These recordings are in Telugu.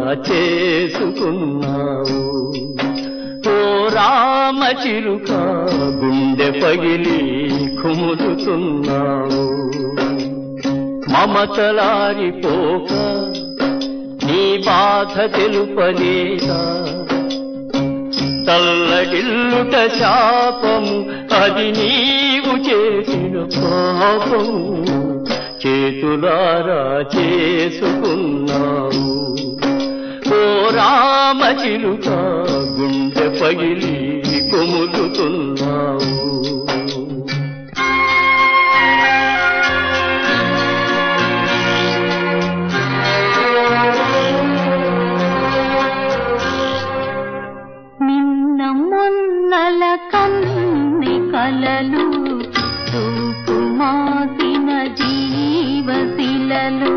చేసుకున్నావు ఓ రామ చిరుక గుండె పగిలి కుములుతున్నావు మమతలారిపోక నీ బాధ తెలుపలేదా తల్లడిల్లుట శాపము అది నీవు చేసిన పాపము చేతులారా చేసుకున్నావు ఓ రామ చిలుక గుండె పగిలి కొములుతున్నావు నిన్న మొన్నల కన్ని కలలు రూపుమాసిన జీవశిలలు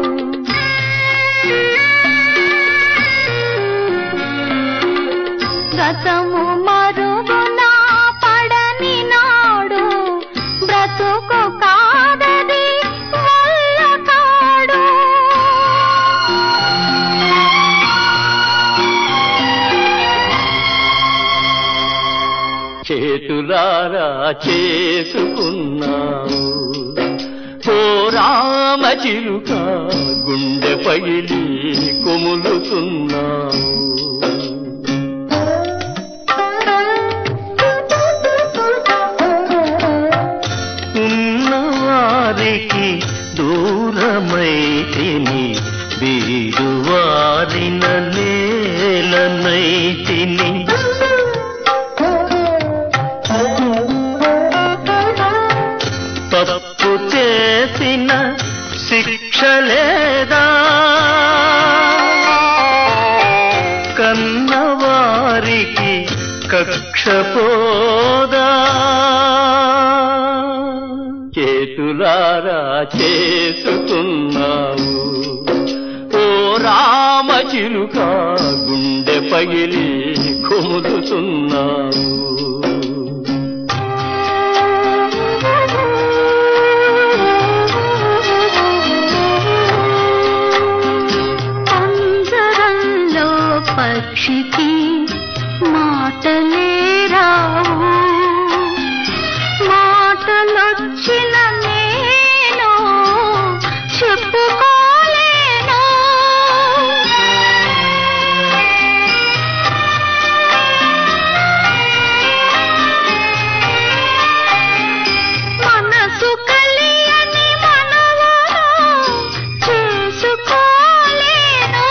గతము మరుగున పడని నాడు బ్రతుకు కాదది వల్ల కాడు చేతులారా చేసుకున్నావు ఓ రామ చిలుక గుండె పగిలి కొములుతున్నావు ఉన్నవారికి దూరమైతిని బీరువారిన నేలనైతిని తప్పు చేసిన శిక్ష లేదా కన్నవారికి కక్ష పోదా చేతులారా చేసుకున్నావు ఓ రామ చిలుక గుండె పగిలి కుముదుతున్నావు పంజరంలో పక్షికి మాటలే రావు మాటలొచ్చిన నేను చెప్పుకోలేను మనసు కలియని మనవను చేసుకోలేను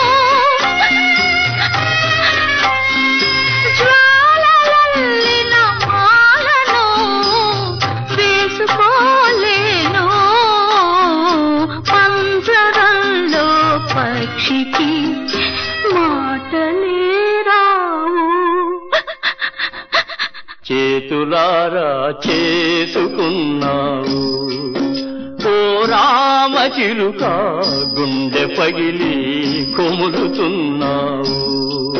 జ్వాలలల్లిన మాలను వేసుకోలేను పంజరంలో పక్షికి మాటలే రావు చేతులారా చేసుకున్నావు ఓ రామ చిలుక గుండె పగిలి కొములుతున్నావు